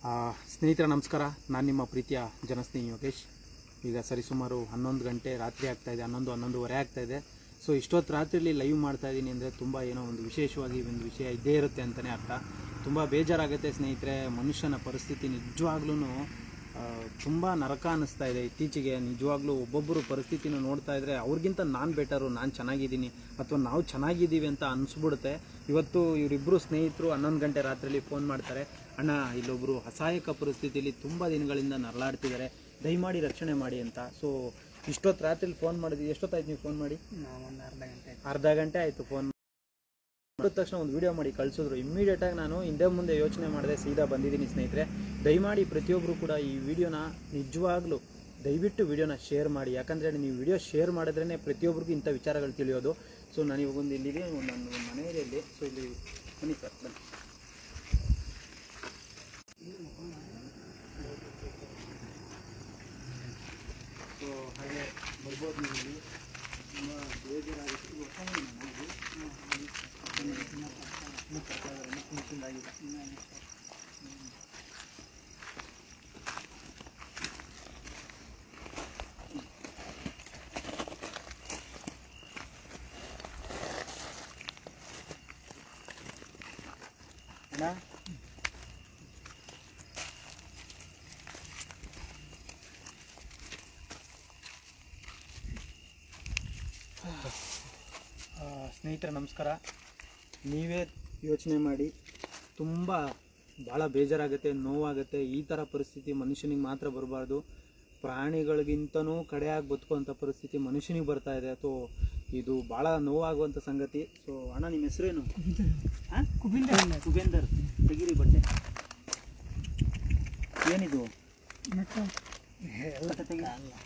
ಆ, ಸ್ನೇಹಿತರೆ ನಮಸ್ಕಾರ ನಾನು ನಿಮ್ಮ ಪ್ರೀತಿಯ ಜನಸ್ನೇಹಿ ಯೋಗೇಶ್ ಈಗ ಸರಿಸುಮಾರು ಹನ್ನೊಂದು ಗಂಟೆ ರಾತ್ರಿ ಆಗ್ತಾ ಇದೆ ಹನ್ನೊಂದು ಹನ್ನೊಂದುವರೆ ಆಗ್ತಾ ಇದೆ ಸೊ ಇಷ್ಟೊತ್ತು ರಾತ್ರಿಯಲ್ಲಿ ಲೈವ್ ಮಾಡ್ತಾ ಇದ್ದೀನಿ ಅಂದರೆ ತುಂಬ ಏನೋ ಒಂದು ವಿಶೇಷವಾಗಿ ಒಂದು ವಿಷಯ ಇದ್ದೇ ಇರುತ್ತೆ ಅಂತಲೇ ಅರ್ಥ ತುಂಬ ಬೇಜಾರಾಗುತ್ತೆ ಸ್ನೇಹಿತರೆ ಮನುಷ್ಯನ ಪರಿಸ್ಥಿತಿ ನಿಜವಾಗ್ಲೂ ತುಂಬ ನರಕ ಅನ್ನಿಸ್ತಾ ಇದೆ ಇತ್ತೀಚೆಗೆ ನಿಜವಾಗ್ಲೂ ಒಬ್ಬೊಬ್ಬರು ಪರಿಸ್ಥಿತಿನ ನೋಡ್ತಾ ಇದ್ರೆ ಅವ್ರಿಗಿಂತ ನಾನು ಬೆಟರು ನಾನು ಚೆನ್ನಾಗಿದ್ದೀನಿ ಅಥವಾ ನಾವು ಚೆನ್ನಾಗಿದ್ದೀವಿ ಅಂತ ಅನಿಸ್ಬಿಡುತ್ತೆ ಇವತ್ತು ಇವರಿಬ್ಬರು ಸ್ನೇಹಿತರು ಹನ್ನೊಂದು ಗಂಟೆ ರಾತ್ರಿಯಲ್ಲಿ ಫೋನ್ ಮಾಡ್ತಾರೆ ಅಣ್ಣ ಇಲ್ಲೊಬ್ಬರು ಅಸಹಾಯಕ ಪರಿಸ್ಥಿತಿಯಲ್ಲಿ ತುಂಬ ದಿನಗಳಿಂದ ನರಳಾಡ್ತಿದ್ದಾರೆ ದಯಮಾಡಿ ರಕ್ಷಣೆ ಮಾಡಿ ಅಂತ ಸೊ ಇಷ್ಟೊತ್ತು ರಾತ್ರಿಲಿ ಫೋನ್ ಮಾಡಿದ್ವಿ ಎಷ್ಟೊತ್ತಾಯ್ತು ನೀವು ಫೋನ್ ಮಾಡಿ ಒಂದು ಅರ್ಧ ಗಂಟೆ ಅರ್ಧ ಗಂಟೆ ಆಯಿತು ಫೋನ್ ಮಾಡಿದ ತಕ್ಷಣ ಒಂದು ವಿಡಿಯೋ ಮಾಡಿ ಕಳಿಸಿದ್ರು ಇಮ್ಮಿಡಿಯೇಟಾಗಿ ನಾನು ಹಿಂದೆ ಮುಂದೆ ಯೋಚನೆ ಮಾಡಿದೆ ಸೀದಾ ಬಂದಿದ್ದೀನಿ ಸ್ನೇಹಿತರೆ ದಯಮಾಡಿ ಪ್ರತಿಯೊಬ್ಬರು ಕೂಡ ಈ ವಿಡಿಯೋನ ನಿಜವಾಗ್ಲೂ ದಯವಿಟ್ಟು ವಿಡಿಯೋನ ಶೇರ್ ಮಾಡಿ ಯಾಕಂದರೆ ನೀವು ವಿಡಿಯೋ ಶೇರ್ ಮಾಡಿದ್ರೇ ಪ್ರತಿಯೊಬ್ಬರಿಗೂ ಇಂಥ ವಿಚಾರಗಳು ತಿಳಿಯೋದು ಸೊ ನಾನು ಇವಾಗ ಒಂದು ಇಲ್ಲಿದೆ ಒಂದು ನನ್ನ ಒಂದು ಮನೆಯಲ್ಲಿ ಸೊ ಇಲ್ಲಿ ಬನ್ನಿ ಸರ್ ಬನ್ನಿ ಸೊ ಹಾಗೆ ಬರ್ಬೋದು ನೀವು ಇಲ್ಲಿ ತುಂಬ ಬೇಜಾರಾಗುತ್ತೆ ಇದು ಹೊಸ ಮನೆನಾ ಇದು? ಅಣ್ಣ ಆ, ಸ್ನೇಹಿತರೆ ನಮಸ್ಕಾರ ನೀವೇ ಯೋಚನೆ ಮಾಡಿ ತುಂಬ ಭಾಳ ಬೇಜಾರಾಗುತ್ತೆ ನೋವಾಗುತ್ತೆ ಈ ಥರ ಪರಿಸ್ಥಿತಿ ಮನುಷ್ಯನಿಗೆ ಮಾತ್ರ ಬರಬಾರ್ದು ಪ್ರಾಣಿಗಳಿಗಿಂತನೂ ಕಡೆಯಾಗಿ ಬದುಕುವಂಥ ಪರಿಸ್ಥಿತಿ ಮನುಷ್ಯನಿಗೆ ಬರ್ತಾ ಇದೆ ಅಥವಾ ಇದು ಭಾಳ ನೋವಾಗುವಂಥ ಸಂಗತಿ ಸೊ ಅಣ್ಣ ನಿಮ್ಮ ಹೆಸರೇನು ಹಾಂ ಕುಬೇಂದರ್ ಕುಬೇಂದರ್ ತೆಗೀರಿ ಬಟ್ಟೆ ಏನಿದು ಎಲ್ಲ ತೆಗಿ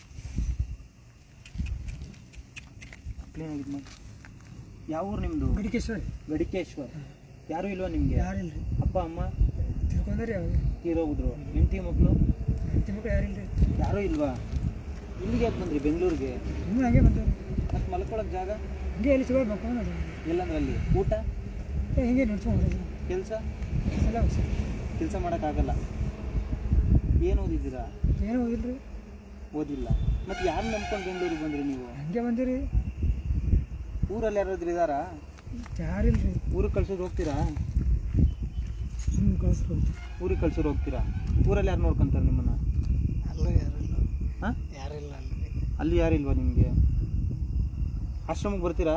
ಕ್ಲೀನ್ ಆಗಿದ್ ಮಾಡಿ ಯಾವ ಊರು ನಿಮ್ಮದು ಗಡಿಕೇಶ್ವರಿ ಗಡಿಕೇಶ್ವರ್ ಯಾರು ಇಲ್ವಾ ನಿಮಗೆ ಯಾರಿಲ್ರಿ ಅಪ್ಪ ಅಮ್ಮ ತಿಳ್ಕೊಂಡ್ರಿ ಯಾವಾಗ ತೀರೋಗಿದ್ರು ಹೆಂಡತಿ ಮಕ್ಕಳು ಹೆಂಡತಿ ಮಕ್ಳು ಯಾರಿಲ್ರಿ ಯಾರೂ ಇಲ್ವಾ ಇಲ್ಲಿಗೆ ಯಾಕೆ ಬಂದ್ರಿ ಬೆಂಗಳೂರಿಗೆ ಸುಮ್ಮನೆ ಹಂಗೆ ಬಂದವ್ರಿ ಮತ್ತೆ ಮಲ್ಕೊಳಕ್ ಜಾಗ ಹಂಗೆ ಎಲ್ಲಿ ಸಿಗೋದು ಮಕ್ಕಳು ನೋಡಿ ಎಲ್ಲಂದ್ರೆ ಅಲ್ಲಿ ಊಟ ಹಿಂಗೆ ನೋಡ್ಕೊಂಡು ಕೆಲಸ ಎಲ್ಲ ಸರ್ ಕೆಲಸ ಮಾಡೋಕ್ಕಾಗಲ್ಲ ಏನು ಓದಿದ್ದೀರಾ ಏನು ಹೋಗಿಲ್ರಿ ಓದಿಲ್ಲ ಮತ್ತೆ ಯಾರು ನಂಬ್ಕೊಂಡು ಬೆಂಗಳೂರಿಗೆ ಬಂದ್ರಿ ನೀವು ಹಂಗೆ ಬಂದಿರಿ ಊರಲ್ಲಿ ಯಾರಾದ್ರೂ ಇದ್ದಾರಾ ಯಾರಿಲ್ರಿ ಊರಿಗೆ ಕಳ್ಸೋದು ಹೋಗ್ತೀರಾ ಸುಮ್ಮನೆ ಕಳಿಸ್ಬೋದು ಊರಿಗೆ ಕಳ್ಸೋರು ಹೋಗ್ತೀರಾ ಊರಲ್ಲಿ ಯಾರು ನೋಡ್ಕೊಂತಾರೆ ನಿಮ್ಮನ್ನು ಅಲ್ಲ ಯಾರಿಲ್ಲ ಹಾಂ ಯಾರಿಲ್ಲ ಅಲ್ರಿ ಅಲ್ಲಿ ಯಾರಿಲ್ವಾ ನಿಮಗೆ ಆಶ್ರಮಕ್ಕೆ ಬರ್ತೀರಾ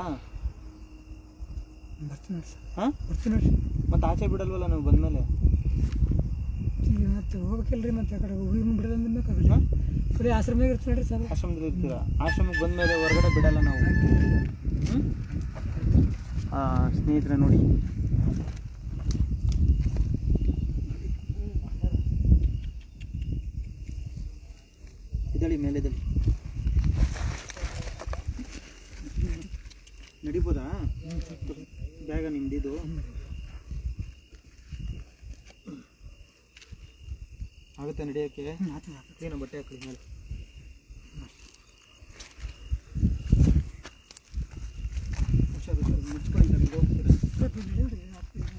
ಬರ್ತೀನಿ ನೋಡಿ ಸರ್ ಹಾಂ ಬರ್ತೀನಿ ನೋಡಿ ಮತ್ತೆ ಆಚೆ ಬಿಡಲ್ವಲ್ಲ ನೀವು ಬಂದಮೇಲೆ ಈಗ ಮತ್ತೆ ಹೋಗ್ಬೇಕಲ್ರಿ ಮತ್ತೆ ಆ ಕಡೆ ಹೋಗಿ ಬಿಡೋದಂದ್ರೆ ಹಾಂ ಬರೀ ಆಶ್ರಮದಾಗ ಇರ್ತೀನಿ ನೋಡ್ರಿ ಸರ್ ಆಶ್ರಮದಲ್ಲಿ ಇರ್ತೀರಾ ಆಶ್ರಮಕ್ಕೆ ಬಂದಮೇಲೆ ಹೊರಗಡೆ ಬಿಡಲ್ಲ ನಾವು ಹ್ಮ್? ಆ, ಸ್ನೇಹಿತರೆ ನೋಡಿ ಇದಳಿ ಮೇಲೆದಳಿ ನಡಿಬೋದಾ ಬ್ಯಾಗ ನಿಮ್ದಿದು ಆಗುತ್ತೆ ನಡೆಯೋಕ್ಕೆ ಏನು ಬಟ್ಟೆ ಹಾಕಿ ಮೇಲೆ ಹುಷಾರು ಹುಷಾರು ಮುಚ್ಕೊಳ್ಳಿ ಸರ್ ಇದು ಹೋಗ್ತೀರಾ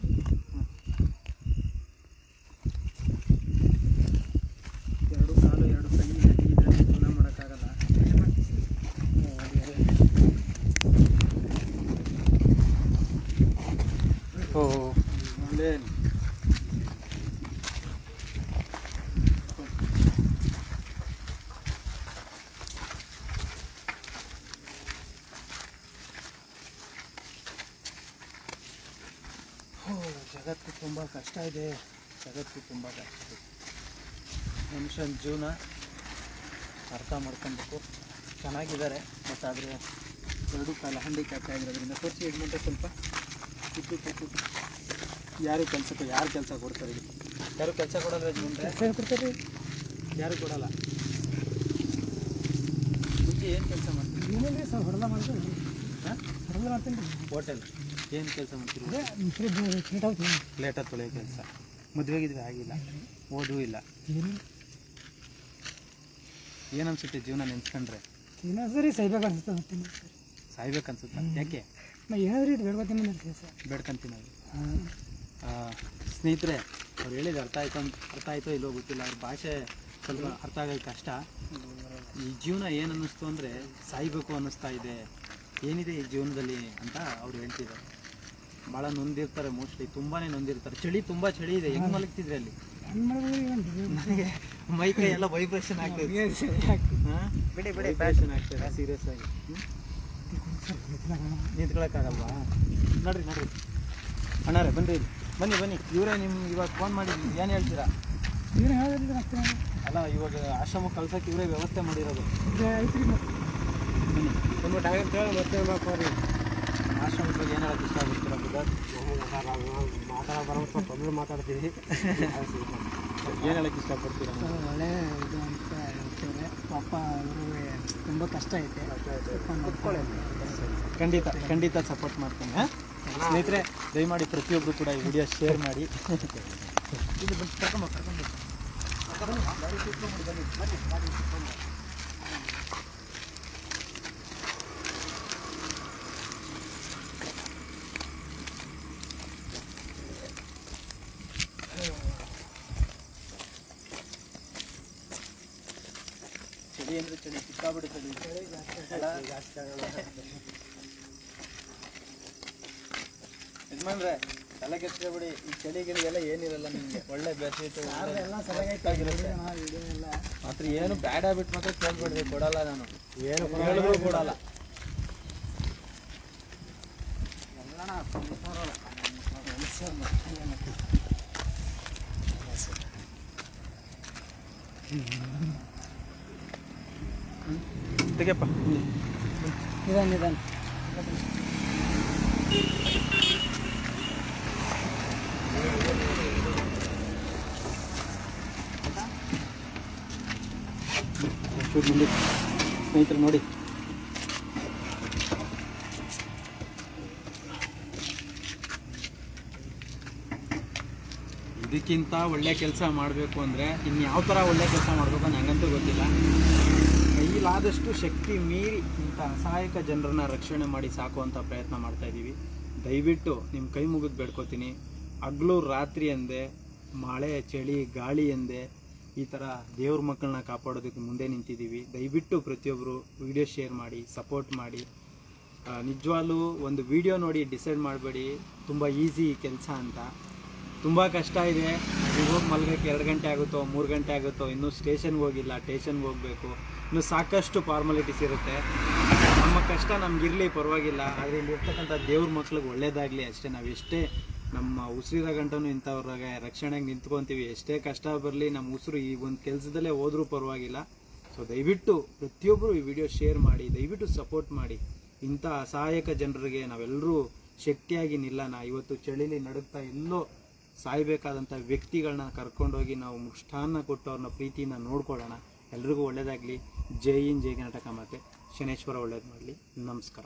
ಎರಡು ಕಾಲು ಎರಡು ಕೈ ನಡೀತಾರೆ ಜೀವನ ಮಾಡೋಕ್ಕಾಗಲ್ಲ ಹ್ಮ್, ಅದೇ, ಅದೇ. ಓ ಒಳ್ಳೆ ಓ, ಜಗತ್ತು ತುಂಬ ಕಷ್ಟ ಇದೆ ಜಗತ್ತು ತುಂಬ ಕಷ್ಟ ಇದೆ ಮನುಷ್ಯನ ಜೀವನ ಅರ್ಥ ಮಾಡ್ಕೊಬೇಕು ಚೆನ್ನಾಗಿದ್ದಾರೆ ಬಟ್ ಆದರೆ ಎರಡು ಕಾಲ ಹ್ಯಾಂಡಿಕ್ಯಾಪ್ ಆಗಿರೋದ್ರಿಂದ ತೋರಿಸಿ ಯಜಮಾನ್ರೆ ಸ್ವಲ್ಪ ಕೂತು ಕೂತು ಯಾರು ಕೆಲಸಕ್ಕೆ ಯಾರು ಕೆಲಸ ಕೊಡ್ತಾರೆ ಇಲ್ಲಿ? ಯಾರು ಕೆಲಸ ಕೊಡಲ್ಲ ಯಜಮಾನ್ರೆ ಕೆಲಸ ಕೊಡ್ತಾರೆ ಯಾರು ಕೊಡಲ್ಲ ಮುಂಚೆ ಏನು ಕೆಲಸ ಮಾಡ್ತೀರಿ ಏನಿಲ್ರಿ ಸರ್ ಹೊಡೆದ ಮಾಡ್ತೀನಿ ಹಾಂ ಹೊಡೆದ ಮಾಡ್ತೀನಿ ರೀ ಹೋಟೆಲ್ ಏನು ಕೆಲಸ ಮಾಡ್ತೀರಿ ಅದೇ ಮುಸ್ರಿ ಕ್ಲೀಟ್ ಆಗ್ತೀನಿ ಪ್ಲೇಟ ತೊಳೆಯೋ ಕೆಲಸ ಮದುವೆಗಿದ್ವಿ ಆಗಿಲ್ಲ ಓದೂ ಇಲ್ಲ ಏನು ಏನು ಅನ್ಸುತ್ತೆ ಜೀವನ ನೆನ್ಸ್ಕೊಂಡ್ರೆ ಏನೋ ಸರಿ ಸೈಬೇಕು ಅನ್ಸುತ್ತೆ ಮತ್ತೆ ಸಾಯ್ಬೇಕನ್ಸುತ್ತ ಯಾಕೆ ನಾ ಏನಾದ್ರೂ ಇದು ಬೇಡ್ಕೊತೀನಿ ಅಂತ ಸರ್ ಬೇಡ್ಕೊಂತೀನಿ ನಾವು ಹಾಂ ಆ, ಸ್ನೇಹಿತರೆ ಅವ್ರು ಹೇಳಿದ ಅರ್ಥ ಆಯ್ತು ಅಂತ ಅರ್ಥ ಆಯ್ತೋ ಇಲ್ಲೋ ಗೊತ್ತಿಲ್ಲ ಅವ್ರ ಭಾಷೆ ಸ್ವಲ್ಪ ಅರ್ಥ ಆಗೋದು ಕಷ್ಟ ಈ ಜೀವನ ಏನು ಅನ್ನಿಸ್ತು ಅಂದರೆ ಸಾಯ್ಬೇಕು ಅನ್ನಿಸ್ತಾ ಇದೆ ಏನಿದೆ ಈ ಜೀವನದಲ್ಲಿ ಅಂತ ಅವ್ರು ಹೇಳ್ತಿದ್ದಾರೆ ಭಾಳ ನೊಂದಿರ್ತಾರೆ ಮೋಸ್ಟ್ಲಿ ತುಂಬಾ ನೊಂದಿರ್ತಾರೆ ಚಳಿ ತುಂಬ ಚಳಿ ಇದೆ ಹೆಂಗೆ ಮಲಗ್ತಿದ್ರಿ ಅಲ್ಲಿ ಹೆಂಗ್ ಮಾಡಿದ್ರೆ ಏನು ನನಗೆ ಮೈ ಕೈ ಎಲ್ಲ ವೈಬ್ರೇಷನ್ ಆಗ್ತದೆ ಬಿಡಿ ವೈಬ್ರೇಷನ್ ಆಗ್ತದೆ ಸೀರಿಯಸ್ ಆಗಿ ನಿಂತ್ಕೊಳಕ್ಕಾಗಲ್ವಾ ನೋಡ್ರಿ ನೋಡ್ರಿ ಅಣ್ಣಾರೆ ಬನ್ರಿ ಇಲ್ಲಿ. ಬನ್ನಿ ಬನ್ನಿ ಇವರೇ ನಿಮ್ಗೆ ಇವಾಗ ಫೋನ್ ಮಾಡಿ ಏನು ಹೇಳ್ತೀರಾ ಏನು ಹೇಳಿದ್ರೆ ಮತ್ತೆ ನಾನು ಅಲ್ಲ ಇವಾಗ ಆಶ್ರಮಕ್ಕೆ ಕಳ್ಸಕ್ಕೆ ಇವರೇ ವ್ಯವಸ್ಥೆ ಮಾಡಿರೋದು ಇದು ಐತ್ರಿ ಮತ್ತೆ ಬನ್ನಿ ತುಂಬ ಡೈರೆಕ್ಟ್ ಹೇಳಿ ಮತ್ತೆ ಮಾಡ್ಕೋರಿ ಆಶ್ರಮದ ಬಗ್ಗೆ ಏನು ಹೇಳಕ್ಕೆ ಇಷ್ಟ ಆಗ್ಬಿಡ್ತೀರಾ ಬುಧರ್ ಮಾತಾಡ ಬರೋ ಸ್ವಲ್ಪ ತೊಂದರೆ ಮಾತಾಡ್ತೀವಿ ಏನು ಹೇಳಕ್ಕೆ ಇಷ್ಟಪಡ್ತೀರಾ ಒಳ್ಳೆ ಇದು ಅಂತ ಹೇಳ್ತೇವೆ ಪಾಪ ಅವರು ತುಂಬ ಕಷ್ಟ ಐತೆ ಸ್ವಲ್ಪ ನೋಡ್ಕೊಳ್ಳಿ ಖಂಡಿತ ಖಂಡಿತ ಸಪೋರ್ಟ್ ಮಾಡ್ತೀನಿ ಹಾಂ ಸ್ನೇಹಿತರೆ ದಯಮಾಡಿ ಪ್ರತಿಯೊಬ್ಬರು ಕೂಡ ಈ ವಿಡಿಯೋ ಶೇರ್ ಮಾಡಿ ಇದು ಬಂದು ಕರ್ಕೊಂಬ ಕರ್ಕೊಂಬ ಚಳಿ ಅಂದ್ರೆ ಚಳಿ ಸಿಕ್ಕಾಬಿಡು ಚಳಿ ಯಜಮಾನ್ರೆ ತಲೆ ಕೆಡ್ಸ್ಕೊಬಿಡಿ ಈ ಚಳಿ ಗಿಳಿಗೆಲ್ಲ ಏನಿರಲ್ಲ ನಿಮಗೆ ಒಳ್ಳೆ ಬೆಸಿಟ್ಟು ಎಲ್ಲ ಸರಿಯಾಗಿರುತ್ತೆ ಎಲ್ಲ ಮಾತ್ರ ಏನು ಬ್ಯಾಡ್ ಹ್ಯಾಬಿಟ್ ಮಾತ್ರ ಕೇಳ್ಬೇಡ್ರಿ ಕೊಡಲ್ಲ ನಾನು ಏನು ಹೇಳಿದ್ರು ಕೊಡಲ್ಲ ತೆಗೆಪ್ಪ ನಿಧಾನ ನಿಧಾನ ಶೂಟ್ ಮುಂದೆ ಸ್ನೇಹಿತರು ನೋಡಿ ಇದಕ್ಕಿಂತ ಒಳ್ಳೆ ಕೆಲಸ ಮಾಡಬೇಕು ಅಂದರೆ ಇನ್ನು ಯಾವ ಥರ ಒಳ್ಳೆ ಕೆಲಸ ಮಾಡಬೇಕು ನನಗಂತೂ ಗೊತ್ತಿಲ್ಲ ಕೈಲಾದಷ್ಟು ಶಕ್ತಿ ಮೀರಿ ಇಂಥ ಅಸಹಾಯಕ ಜನರನ್ನ ರಕ್ಷಣೆ ಮಾಡಿ ಸಾಕುವಂಥ ಪ್ರಯತ್ನ ಮಾಡ್ತಾ ಇದ್ದೀವಿ ದಯವಿಟ್ಟು ನಿಮ್ಮ ಕೈ ಮುಗಿದು ಬೇಡ್ಕೋತೀನಿ ಹಗ್ಲು ರಾತ್ರಿ ಎಂದೆ ಮಳೆ ಚಳಿ ಗಾಳಿ ಎಂದೆ ಈ ಥರ ದೇವ್ರ ಮಕ್ಕಳನ್ನ ಕಾಪಾಡೋದಕ್ಕೆ ಮುಂದೆ ನಿಂತಿದ್ದೀವಿ ದಯವಿಟ್ಟು ಪ್ರತಿಯೊಬ್ಬರು ವಿಡಿಯೋ ಶೇರ್ ಮಾಡಿ ಸಪೋರ್ಟ್ ಮಾಡಿ ಆ, ನಿಜವಾಗ್ಲೂ ಒಂದು ವಿಡಿಯೋ ನೋಡಿ ಡಿಸೈಡ್ ಮಾಡಬೇಡಿ ತುಂಬ ಈಸಿ ಕೆಲಸ ಅಂತ ತುಂಬ ಕಷ್ಟ ಇದೆ ನೀವು ಹೋಗಿ ಮಲ್ಗಕ್ಕೆ ಎರಡು ಗಂಟೆ ಆಗುತ್ತೋ ಮೂರು ಗಂಟೆ ಆಗುತ್ತೋ ಇನ್ನೂ ಸ್ಟೇಷನ್ಗೆ ಹೋಗಿಲ್ಲ ಸ್ಟೇಷನ್ಗೆ ಹೋಗಬೇಕು ಇನ್ನು ಸಾಕಷ್ಟು ಫಾರ್ಮಾಲಿಟೀಸ್ ಇರುತ್ತೆ ನಮ್ಮ ಕಷ್ಟ ನಮಗಿರಲಿ ಪರವಾಗಿಲ್ಲ ಆದರೆ ಇಲ್ಲಿ ಇರ್ತಕ್ಕಂಥ ದೇವ್ರ ಮಕ್ಳಿಗೆ ಒಳ್ಳೇದಾಗಲಿ ಅಷ್ಟೇ ನಾವು ಎಷ್ಟೇ ನಮ್ಮ ಉಸಿರಿರೋ ಗಂಟನೂ ಇಂಥವ್ರಾಗ ರಕ್ಷಣೆಗೆ ನಿಂತ್ಕೊತೀವಿ ಎಷ್ಟೇ ಕಷ್ಟ ಬರಲಿ ನಮ್ಮ ಉಸಿರು ಈ ಒಂದು ಕೆಲಸದಲ್ಲೇ ಹೋದ್ರೂ ಪರವಾಗಿಲ್ಲ ಸೊ ದಯವಿಟ್ಟು ಪ್ರತಿಯೊಬ್ಬರು ಈ ವಿಡಿಯೋ ಶೇರ್ ಮಾಡಿ ದಯವಿಟ್ಟು ಸಪೋರ್ಟ್ ಮಾಡಿ ಇಂಥ ಅಸಹಾಯಕ ಜನರಿಗೆ ನಾವೆಲ್ಲರೂ ಶಕ್ತಿಯಾಗಿ ನಿಲ್ಲೋಣ ಇವತ್ತು ಚಳಿಲಿ ನಡುಗ್ತಾ ಎಲ್ಲೋ ಸಾಯ್ಬೇಕಾದಂಥ ವ್ಯಕ್ತಿಗಳನ್ನ ಕರ್ಕೊಂಡೋಗಿ ನಾವು ಮುಷ್ಟಾನ್ನ ಕೊಟ್ಟು ಅವ್ರನ್ನ ಪ್ರೀತಿಯಿಂದ ನೋಡ್ಕೊಳ್ಳೋಣ ಎಲ್ರಿಗೂ ಒಳ್ಳೇದಾಗಲಿ ಜೈ ಇನ್ ಜೈ ಕರ್ನಾಟಕ ಮಾತೆ ಶನೇಶ್ವರ ಒಳ್ಳೇದು ಮಾಡಲಿ ನಮಸ್ಕಾರ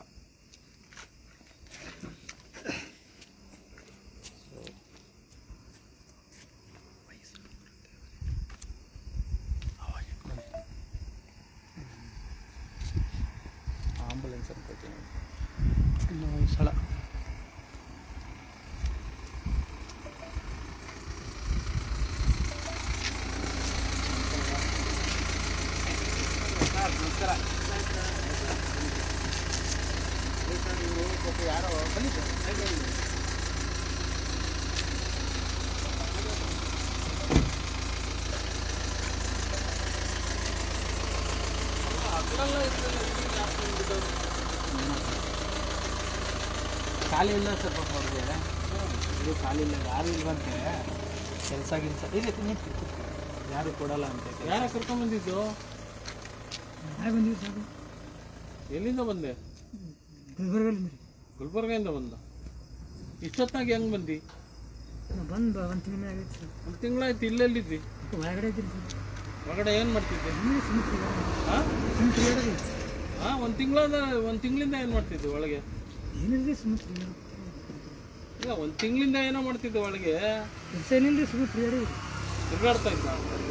ಆಂಬುಲೆನ್ಸ್ ಅನ್ಕೋತೀನಿ ಸ್ಥಳ ಖಾಲಿ ಇಲ್ಲ ಸರ್ ಪಾಪ ಅವ್ರಿಗೆ ಇದು ಖಾಲಿ ಇಲ್ಲ ಯಾರು ಇಲ್ವಂತೆ ಕೆಲಸ ಗಿಲ್ಸ ಇದೆ ನಿಂತು ಯಾರು ಕೊಡಲ್ಲ ಅಂತ ಯಾರ ಕರ್ಕೊಂಬಂದಿದ್ದು ನಾಳೆ ಬಂದಿವಿ ಸಾಕು ಎಲ್ಲಿಂದ ಬಂದೆ ಗುಲ್ಬರ್ಗಲ್ಲಿ ಮರಿ ಗುಲ್ಬರ್ಗದಿಂದ ಬಂದ ಇಷ್ಟೊತ್ತಾಗಿ ಹೆಂಗ್ ಬಂದಿ ಬಂದು ಒಂದು ತಿಂಗಳ ಆಗೈತೆ ಸರ್ ಒಂದು ತಿಂಗಳಾಯ್ತು ಇಲ್ಲೆಲ್ಲಿದ್ದಿ ಹೊರಗಡೆ ಇದ್ದೀರಿ ಸರ್ ಹೊರಗಡೆ ಏನು ಮಾಡ್ತಿದ್ದೆ ನೀವು ಸುಮ್ಮನೆ ಹಾ ಸುಮ್ಮನೆ ತಿರುಗಾಡೋದು ಹಾ ಒಂದು ತಿಂಗಳದ ಒಂದು ತಿಂಗಳಿಂದ ಏನು ಮಾಡ್ತಿದ್ದೆ ಒಳಗೆ ಏನಿಲ್ರಿ ಸುಮ್ಮನೆ ತಿರುಗಾಡೋದು ಇಲ್ಲ ಒಂದು ತಿಂಗಳಿಂದ ಏನೋ ಮಾಡ್ತಿದ್ದೆ ಒಳಗೆ ಕೆಲಸ ಏನಿಲ್ರಿ ಸುಮ್ಮನೆ ತಿರುಗಾಡೋದು ತಿರ್ಗಾಡ್ತಾ ಇದ್ದ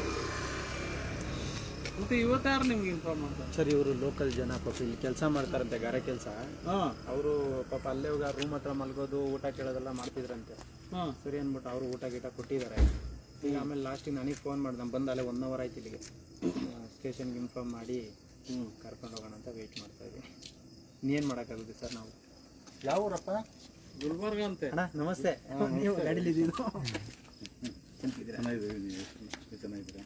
ಮತ್ತೆ ಇವತ್ತು ಯಾರು ನಿಮ್ಗೆ ಇನ್ಫಾರ್ಮ್ ಮಾಡ್ತಾರೆ ಸರ್ ಇವರು ಲೋಕಲ್ ಜನ ಪಾಪ ಇಲ್ಲಿ ಕೆಲಸ ಮಾಡ್ತಾರಂತೆ ಗಾರೆ ಕೆಲಸ ಹಾಂ ಅವರು ಪಾಪ ಅಲ್ಲೇ ಹೋಗ ರೂಮ್ ಹತ್ರ ಮಲ್ಗೋದು ಊಟ ಕೇಳೋದೆಲ್ಲ ಮಾಡ್ತಿದ್ರಂತೆ ಹಾಂ ಸರಿ ಅಂದ್ಬಿಟ್ಟು ಅವರು ಊಟ ಗೀಟ ಕೊಟ್ಟಿದ್ದಾರೆ ಈಗ ಆಮೇಲೆ ಲಾಸ್ಟಿಗೆ ನನಗೆ ಫೋನ್ ಮಾಡ್ದೆ ನಾನು ಬಂದು ಅಲ್ಲೇ ಒನ್ ಅವರ್ ಆಯ್ತು ಇಲ್ಲಿಗೆ ಸ್ಟೇಷನ್ಗೆ ಇನ್ಫಾರ್ಮ್ ಮಾಡಿ ಕರ್ಕೊಂಡು ಹೋಗೋಣ ಅಂತ ವೆಯ್ಟ್ ಮಾಡ್ತಾ ಇದ್ದೀನಿ ಇನ್ನೇನು ಮಾಡೋಕ್ಕಾಗುತ್ತೆ ಸರ್ ನಾವು ಯಾವ ಊರಪ್ಪ ಗುಲ್ಬರ್ಗ ಅಂತೆ ಅಣ್ಣ ನಮಸ್ತೆ ನೀವು ಗಾಡೀಲಿದ್ದೀರಾ ಚೆನ್ನಾಗಿದೆ ಚೆನ್ನಾಗಿದೆ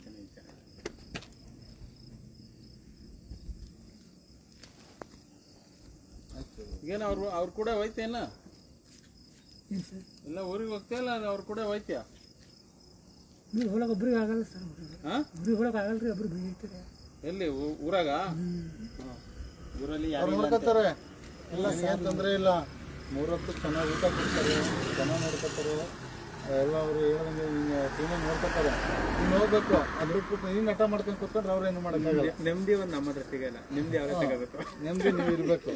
ಏನು ಅವ್ರು ಅವ್ರ ಕೂಡ ಹೋಯ್ತೇನ ಏನು ಸರ್ ಎಲ್ಲ ಊರಿಗೆ ಹೋಗ್ತಾ ಇಲ್ಲ ಅವ್ರ ಕೂಡ ಹೋಯ್ತ್ಯಾ ನೀವು ಹೊಳಗೆ ಒಬ್ರಿಗೆ ಆಗಲ್ಲ ಸರ್ ಹಾ ಒಬ್ರಿಗೆ ಹೊಳಗೆ ಆಗಲ್ಲ ರೀ ಒಬ್ರು ಬೈತಾರೆ ಎಲ್ಲಿ ಊ- ಊರಾಗ ಊರಲ್ಲಿ ಅವ್ರು ನೋಡ್ಕೊತಾರೆ ಇಲ್ಲ ಏನು ತೊಂದರೆ ಇಲ್ಲ ಮೂರೊತ್ತು ಚೆನ್ನಾಗಿ ಊಟ ಕೊಡ್ತಾರೆ ಚೆನ್ನಾಗಿ ನೋಡ್ಕೊತಾರೆ ಎಲ್ಲ ಅವರು ಹೇಳಂಗೆ ಕ್ಲೀನಾಗಿ ನೋಡ್ಕೊತಾರೆ ನೀನು ಹೋಗ್ಬೇಕು ಅದು ಬಿಟ್ಬಿಟ್ಟು ನೀನು ನಟ ಮಾಡ್ಕೊಂಡು ಕೂತ್ಕೊಂಡ್ರೆ ಅವ್ರು ಏನು ಮಾಡೋಕ್ಕಾಗಲ್ಲ ನೆಮ್ಮದಿ ಒಂದು ನಮ್ಮ ಹತ್ರ ಸಿಗಲ್ಲ ನೆಮ್ಮದಿ ಅವರೇ ತಗೋಬೇಕು ನೆಮ್ಮದಿ ನೀವು ಇರಬೇಕು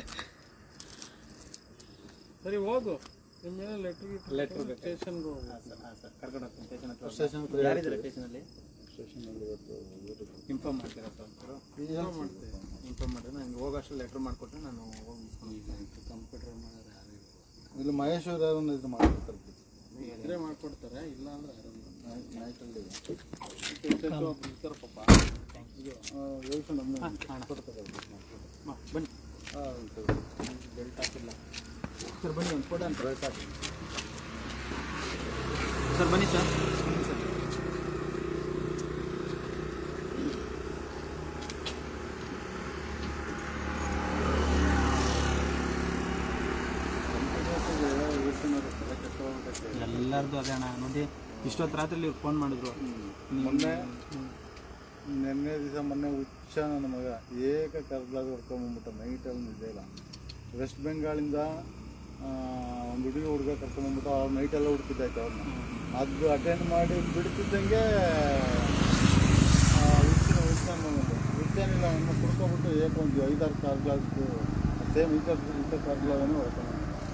ಸರಿ ಹೋಗು ನಿಮ್ಮ ಮೇಲೆ ಲೆಟ್ರ್ ಲೆಟ್ರ್ ಬೇಕು ಸ್ಟೇಷನ್ಗೆ ಹೋಗು ಹಾಂ ಸರ್ ಹಾಂ ಸರ್ ಕರ್ಕೊಂಡು ಹೋಗ್ತೀನಿ ಸ್ಟೇಷನ್ ಹತ್ರ ಸ್ಟೇಷನ್ ಹತ್ರ ಯಾರಿದ್ದಾರೆ ಸ್ಟೇಷನಲ್ಲಿ ಸ್ಟೇಷನಲ್ಲಿ ಇವತ್ತು ಇನ್ಫಾರ್ಮ್ ಮಾಡ್ತೀರಾ ಸರ್ ಇನ್ಫಾರ್ಮ್ ಮಾಡಿದ್ರೆ ನನಗೆ ಹೋಗೋಷ್ಟು ಲೆಟ್ರ್ ಮಾಡಿಕೊಟ್ರೆ ನಾನು ಹೋಗಿ ಕಂಪ್ಯೂಟರ್ ಇಲ್ಲಿ ಮಹೇಶ್ ಅವ್ರು ಯಾರನ್ನ ಇದು ಮಾಡ್ಕೊಡ್ತಾರೆ ಇದ್ರೆ ಮಾಡ್ಕೊಡ್ತಾರೆ ಇಲ್ಲ ಅಂದ್ರೆ ನೈಟಲ್ಲಿ ಇರ್ತಾರೆ ಪಾಪ ಯೋಚನೆ ಹಾಂ ಬನ್ನಿ ಬೆಲ್ಟ್ ಹಾಕಿಲ್ಲ ಸರ್ ಬನ್ನಿ ಒಂದು ಫೋಟೋ ಅಂತ ಸರ್ ಬನ್ನಿ ಸರ್ ಬನ್ನಿ ಸರ್ ಎಲ್ಲರದು ಅದೇ ಅಣ್ಣ ನೋಡಿ ಇಷ್ಟೊತ್ತು ರಾತ್ರಿ ಇವ್ರು ಫೋನ್ ಮಾಡಿದ್ರು ಮೊನ್ನೆ ನಿನ್ನೆ ದಿವಸ ಮೊನ್ನೆ ಹುಚ್ಚ ನನ್ನ ಮಗ ಏಕ ಕರ್ದಾಗ ಹೊಡ್ಕೊಂಬಂದ್ಬಿಟ್ಟ ನೈಟಲ್ಲಿ ನಿದ್ದೆ ಇಲ್ಲ ವೆಸ್ಟ್ ಬೆಂಗಾಳಿಂದ ಆ, ಒಂದು ಹುಡುಗಿ ಹುಡುಗ ಕರ್ಕೊಂಬಂದ್ಬಿಟ್ಟು ಅವ್ರು ನೈಟೆಲ್ಲ ಹುಡುಕಿದ್ದಾಯ್ತು ಅವ್ರನ್ನ ಅದು ಅಟೆಂಡ್ ಮಾಡಿ ಬಿಡ್ತಿದ್ದಂಗೆ ಹುಚ್ಚಿನ ಹುಚ್ಚನ ಬಂದ್ಬಿಟ್ಟು ಹುಚ್ಚೇನಿಲ್ಲ ಅವನ್ನ ಕುಡ್ಕೊಬಿಟ್ಟು ಏಕ ಒಂದು ಐದಾರು ಕಾರ್ ಗ್ಲಾಸ್ದು ಸೇಮ್ ಈತ ಈತ ಕಾರ್ ಗ್ಲಾಸನ್ನು ಹೊಡ್ಕೊಂಡು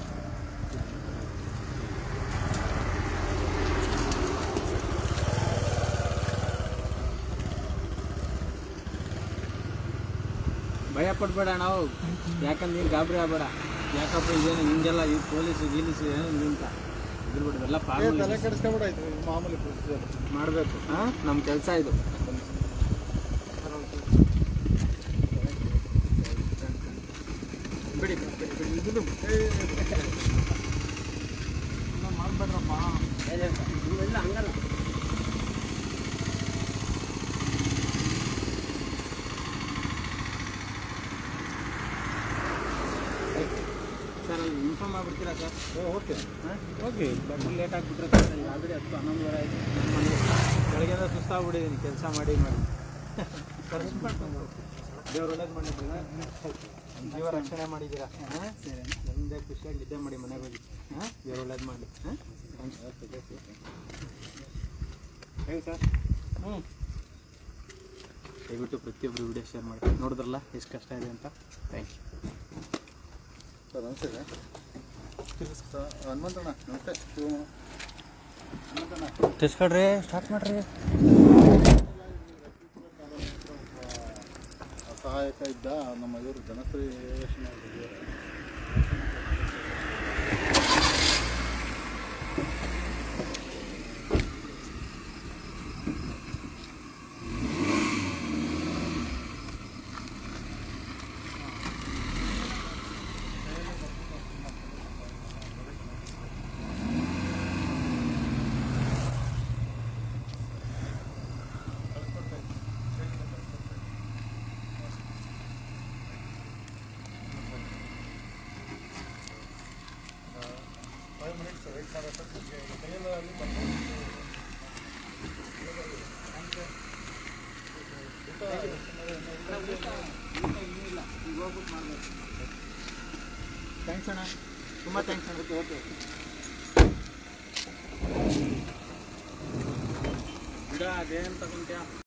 ಭಯ ಪಡ್ಬೇಡ ನಾವು ಯಾಕಂದ್ರೆ ನೀನು ಗಾಬರಿ ಆಗ್ಬೇಡ ಯಾಕಪ್ಪ ಇದೇನು ಹಿಂಗೆಲ್ಲ ಈ ಪೊಲೀಸು ಗೀಲೀಸು ಏನು ನಿಂತ ಇದ್ಬಿಟ್ಟು ಎಲ್ಲ ಏ, ಫಾರ್ಮಲ್ ತಲೆ ಕೆಡಿಸ್ಕೊಬಿಡಾಯ್ತು ಇದು ಮಾಮೂಲಿ ಪ್ರೊಸೀಜರ್ ಮಾಡಬೇಕು ಹಾಂ ನಮ್ಮ ಕೆಲಸ ಇದು ಬಿಡಿ ಬಿಡಿ, ಬಿಡಿ, ಇದು ಮಾಡ್ಬೇಡ್ರಪ್ಪ ಇಲ್ಲ ಹಂಗಲ್ಲ ಸರ್ ಅಲ್ಲಿ ಇನ್ಫಾರ್ಮ್ ಆಗ್ಬಿಡ್ತೀರಾ ಸರ್ ಓಕೆ ಹಾಂ ಓಕೆ ಬಂದು ಲೇಟ್ ಆಗಿಬಿಟ್ರೆ ಸರ್ ಆಲ್ರೆಡಿ ಹತ್ತು ಹನ್ನೊಂದುವರೆ ಆಯಿತು ಬೆಳಗ್ಗೆಯಿಂದ ಸುಸ್ತಾಗ್ಬಿಟ್ಟಿದ್ದೀನಿ ಕೆಲಸ ಮಾಡಿ ಮಾಡಿ ದೇವ್ರು ಒಳ್ಳೇದು ಮಾಡಿದ್ದೀರಾ ಜೀವ ರಕ್ಷಣೆ ಮಾಡಿದ್ದೀರಾ ಹಾಂ ಸರಿ ನಮ್ಮದೇ ಖುಷಿಯಾಗಿ ನಿದ್ದೆ ಮಾಡಿ ಮನೆಗೆ ಹೋಗಿ ಹಾಂ ದೇವ್ರು ಒಳ್ಳೇದು ಮಾಡಿ ಹಾಂ ಹೇಳಿ ಸರ್ ಹ್ಞೂ ದಯವಿಟ್ಟು ಪ್ರತಿಯೊಬ್ಬರು ವಿಡಿಯೋ ಶೇರ್ ಮಾಡಿ ನೋಡಿದ್ರಲ್ಲ ಎಷ್ಟು ಕಷ್ಟ ಇದೆ ಅಂತ ಥ್ಯಾಂಕ್ ಯು ಸರ್ ನಮಸ್ತೆ ಸರ್ ಹನುಮಂತಣ್ಣ ನಮಸ್ತೆ ಶಿವಮ್ಮ ಹನುಮಂತಣ್ಣ ತಿಸ್ಕೊಡ್ರಿ ಸ್ಟಾರ್ಟ್ ಮಾಡಿರಿ ಸಹಾಯಕ ಇದ್ದ ನಮ್ಮ ಇವರು ಜನಶ್ರೀ ಯೋಜನೆ ಅವ್ರಿಗೆ ಫೈವ್ ಮಿನಿಟ್ಸ್ ವೆಯ್ಟ್ ಮಾಡೋಕ್ಕೆ ಕೈಯಲ್ಲಿ ಅಲ್ಲಿ ಬಂದು ಥ್ಯಾಂಕ್ಸ್ ಅಣ್ಣ ತುಂಬ ಥ್ಯಾಂಕ್ಸ್ ಅಣ್ಣ ಓಕೆ ಓಕೆ ಈಗ ಅದೇನು ತಗೊಂತ್ಯಾ